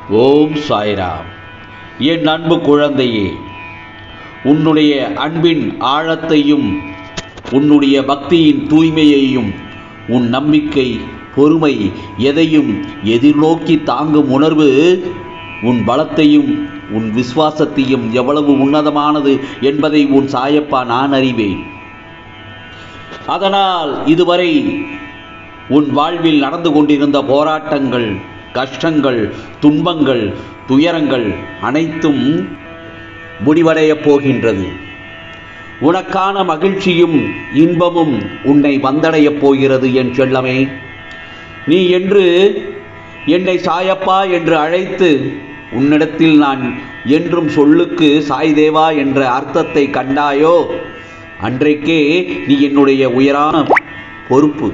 ஓம் சாய்ராம் என் அன்பு குழந்தையே உன்னுடைய அன்பின் ஆழத்தையும் உன்னுடைய பக்தியின் தூய்மையையும் உன் நம்பிக்கை பொறுமை எதையும் எதிர்நோக்கி தாங்கும் உணர்வு உன் பலத்தையும் உன் விசுவாசத்தையும் எவ்வளவு உன்னதமானது என்பதை உன் சாயப்பா நான் அறிவேன் அதனால் இதுவரை உன் வாழ்வில் நடந்து கொண்டிருந்த போராட்டங்கள் கஷ்டங்கள் துன்பங்கள் துயரங்கள் அனைத்தும் முடிவடையப் போகின்றது உனக்கான மகிழ்ச்சியும் இன்பமும் உன்னை வந்தடையப் போகிறது என் செல்லமே நீ என்று என்னை சாயப்பா என்று அழைத்து உன்னிடத்தில் நான் என்றும் சொல்லுக்கு சாய் தேவா என்ற அர்த்தத்தை கண்டாயோ அன்றைக்கே நீ என்னுடைய உயரான பொறுப்பு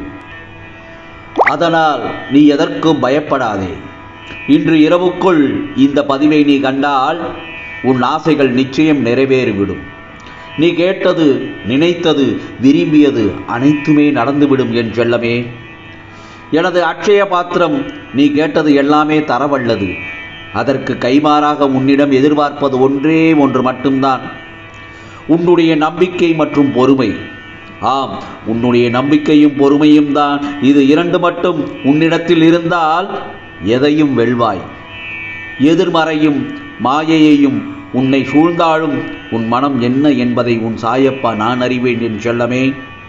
அதனால் நீ எதற்கும் பயப்படாதே இன்று இரவுக்குள் இந்த பதிவை நீ கண்டால் உன் ஆசைகள் நிச்சயம் நிறைவேறிவிடும் நீ கேட்டது நினைத்தது விரும்பியது அனைத்துமே நடந்துவிடும் என் செல்லமே எனது அட்சய பாத்திரம் நீ கேட்டது எல்லாமே தரவல்லது அதற்கு கைமாறாக உன்னிடம் எதிர்பார்ப்பது ஒன்றே ஒன்று மட்டும்தான் உன்னுடைய நம்பிக்கை மற்றும் பொறுமை ஆம் உன்னுடைய நம்பிக்கையும் பொறுமையும் தான் இது இரண்டு மட்டும் உன்னிடத்தில் இருந்தால் எதையும் வெல்வாய் எதிர்மறையும் மாயையையும் உன்னை சூழ்ந்தாலும் உன் மனம் என்ன என்பதை உன் சாயப்பா நான் அறிவேன் என் செல்லமே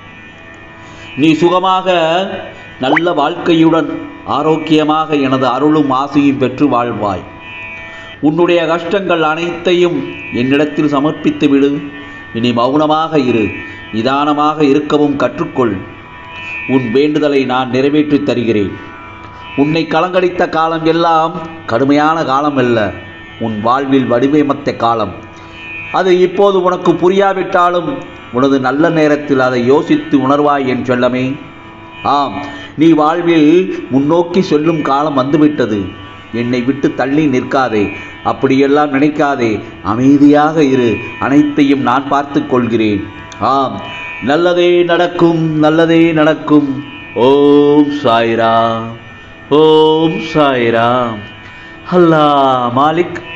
நீ சுகமாக நல்ல வாழ்க்கையுடன் ஆரோக்கியமாக எனது அருளும் ஆசையும் பெற்று வாழ்வாய் உன்னுடைய கஷ்டங்கள் அனைத்தையும் என்னிடத்தில் சமர்ப்பித்து விடு இனி மௌனமாக இரு நிதானமாக இருக்கவும் கற்றுக்கொள் உன் வேண்டுதலை நான் நிறைவேற்றித் தருகிறேன் உன்னை கலங்கடித்த காலம் எல்லாம் கடுமையான காலம் அல்ல உன் வாழ்வில் வடிவமைத்த காலம் அது இப்போது உனக்கு புரியாவிட்டாலும் உனது நல்ல நேரத்தில் அதை யோசித்து உணர்வாய் என் செல்லமே ஆம் நீ வாழ்வில் முன்னோக்கி செல்லும் காலம் வந்துவிட்டது என்னை விட்டு தள்ளி நிற்காதே அப்படியெல்லாம் நினைக்காதே அமைதியாக இரு அனைத்தையும் நான் பார்த்துக் கொள்கிறேன் ஆம் நல்லதே நடக்கும் நல்லதே நடக்கும் ஓம் சாய்ராம் ஓம் சாய்ராம் அல்லா மாலிக்